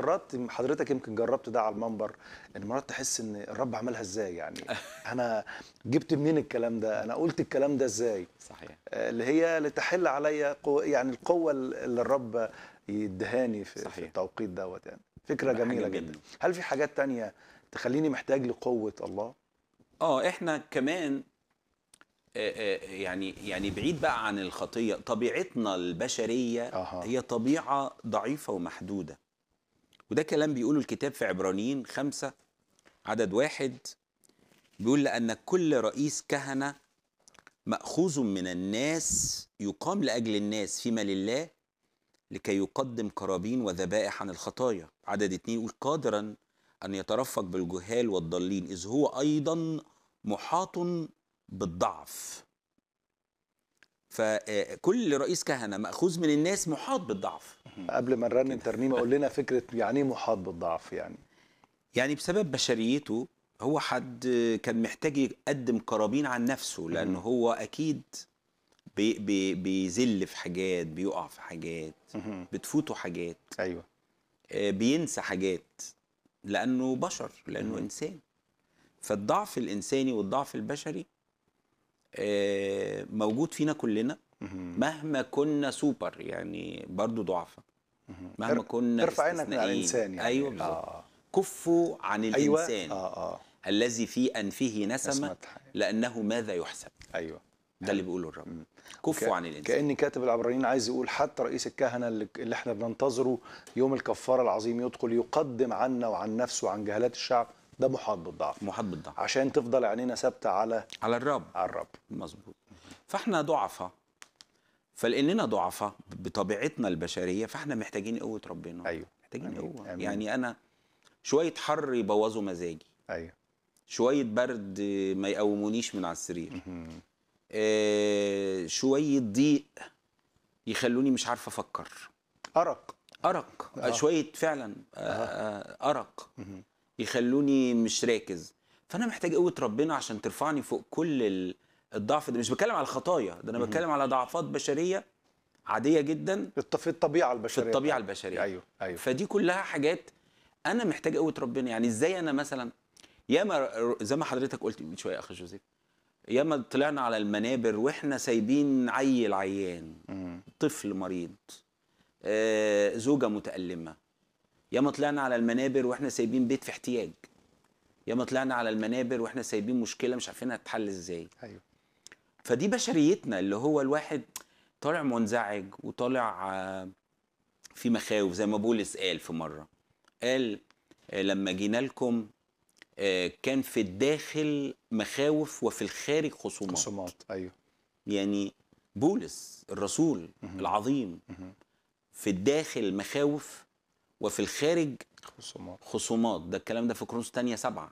مرات حضرتك يمكن جربت ده على المنبر ان مرات تحس ان الرب عملها ازاي يعني انا جبت منين الكلام ده انا قلت الكلام ده ازاي صحيح آه، اللي هي لتحل عليا قو يعني القوه اللي الرب يدهاني في, في صحيح. التوقيت دوت يعني فكره تبقى جميله حاجة جدا منه. هل في حاجات تانية تخليني محتاج لقوه الله اه احنا كمان آه، آه، يعني يعني بعيد بقى عن الخطيه طبيعتنا البشريه أها. هي طبيعه ضعيفه ومحدوده وده كلام بيقوله الكتاب في عبرانيين خمسة عدد واحد بيقول لأن كل رئيس كهنة مأخوذ من الناس يقام لأجل الناس فيما لله لكي يقدم قرابين وذبائح عن الخطايا عدد اتنين يقول قادرا أن يترفق بالجهال والضالين إذ هو أيضا محاط بالضعف فكل رئيس كهنة مأخوذ من الناس محاط بالضعف قبل ما نرنم ترنيمه قول لنا فكره يعني ايه محاط بالضعف يعني يعني بسبب بشريته هو حد كان محتاج يقدم قرابين عن نفسه لأنه مم. هو أكيد بي بي بيزل في حاجات بيقع في حاجات مهم. بتفوته حاجات ايوه آه، بينسى حاجات لأنه بشر لأنه مم. إنسان فالضعف الإنساني والضعف البشري آه، موجود فينا كلنا مهم. مهما كنا سوبر يعني برضو ضعفاء مهم. مهما ار- كنا ارفع عينك من على استثنائيين. الانسان يعني أيوة بالظبط اه كفوا عن ايوه الإنسان اه اه الذي في أنفه نسمة نسمة حياة. لأنه ماذا يحسب ايوه ده اللي بيقوله الرب مم. كفوا ك- عن الإنسان كأن كاتب العبرانيين عايز يقول حتى رئيس الكهنة اللي, اللي احنا بننتظره يوم الكفارة العظيم يدخل يقدم عنا وعن نفسه وعن جهالات الشعب ده محاط بالضعف محاط بالضعف عشان تفضل عينينا ثابتة على على الرب على الرب مظبوط فاحنا ضعفاء فلاننا ضعفاء بطبيعتنا البشريه فاحنا محتاجين قوه ربنا ايوه محتاجين آمين. قوه آمين. يعني انا شويه حر يبوظوا مزاجي ايوه شويه برد ما يقومونيش من على السرير مهم. آه شويه ضيق يخلوني مش عارف افكر أرق ارق آه. آه. شويه فعلا آه آه ارق مهم. يخلوني مش راكز فانا محتاج قوه ربنا عشان ترفعني فوق كل ال- الضعف ده مش بتكلم على الخطايا ده انا مهم. بتكلم على ضعفات بشريه عاديه جدا الط- في الطبيعة في البشرية الطبيعه بتاعتنا. البشريه ايوه ايوه فدي كلها حاجات انا محتاج قوه ربنا يعني ازاي انا مثلا ياما زي ما حضرتك قلت من شويه يا اخ جوزيف ياما طلعنا على المنابر واحنا سايبين عيل عيان مهم. طفل مريض آه، زوجة متألمة ياما طلعنا على المنابر واحنا سايبين بيت في احتياج ياما طلعنا على المنابر واحنا سايبين مشكلة مش عارفين هتتحل ازاي ايوه فدي بشريتنا اللي هو الواحد طالع منزعج وطالع آه، في مخاوف زي ما بولس قال في مرة قال آه، لما جينا لكم آه، كان في الداخل مخاوف وفي الخارج خصومات خصومات ايوه يعني بولس الرسول مهم. العظيم مهم. في الداخل مخاوف وفي الخارج خصومات خصومات ده الكلام ده في كورنثوس تانية سبعة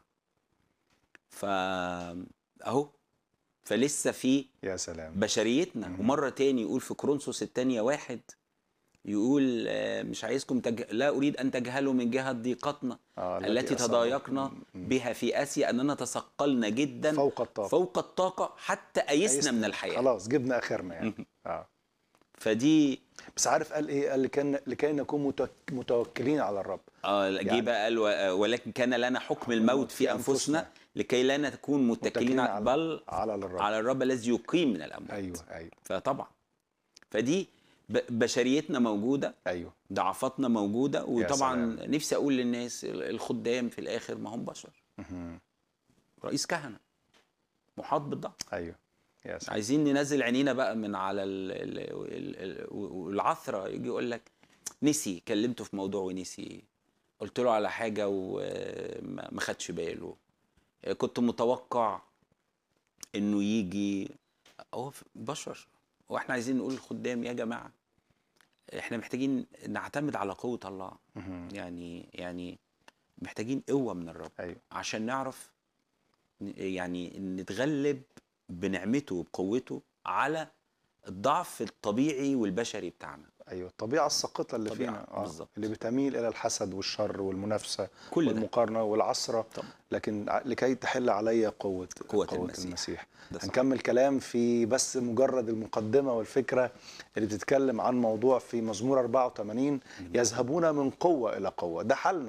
ف اهو فلسه في يا سلام بشريتنا مهم. ومرة تاني يقول في كورنثوس التانية واحد يقول آه، مش عايزكم تج... لا أريد أن تجهلوا من جهة ضيقتنا آه التي أصابت- تضايقنا مم. بها في آسيا أننا تثقلنا جدا فوق الطاقة فوق الطاقة حتى أيسنا أيسنا. من الحياة خلاص جبنا اخرنا يعني مهم. اه فدي بس عارف قال ايه قال لكي لكي نكون متوك- متوكلين على الرب اه جه يعني- بقى قال و- ولكن كان لنا حكم الموت في انفسنا لكي لا نكون متكلين متكلين على- على- بل على الرب على الرب الذي يقيم من الاموات ايوه ايوه فطبعا فدي ب- بشريتنا موجوده ايوه ضعفاتنا موجوده وطبعا سلام. نفسي اقول للناس ال- الخدام في الاخر ما هم بشر مهم. رئيس كهنه محاط بالضعف ايوه يا سلام عايزين ننزل عينينا بقى من على ال- ال- ال- ال- والعثره يجي يقول لك نسي كلمته في موضوع ونسي قلت له على حاجه وما ما خدش باله كنت متوقع انه يجي هو ف- بشر واحنا عايزين نقول للخدام يا جماعه احنا محتاجين نعتمد على قوه الله مهم. يعني يعني محتاجين قوه من الرب ايوه عشان نعرف ن- يعني نتغلب بنعمته وبقوته على الضعف الطبيعي والبشري بتاعنا ايوه الطبيعه الساقطه اللي الطبيعة، فينا آه. بالظبط. اللي بتميل الى الحسد والشر والمنافسه كل ده. والمقارنه والعصره طبعا. لكن ع- لكي تحل علي قوه قوة قوه المسيح. المسيح ده صح. هنكمل كلام في بس مجرد المقدمه والفكره اللي بتتكلم عن موضوع في مزمور 84 يذهبون من قوه الى قوه ده حالنا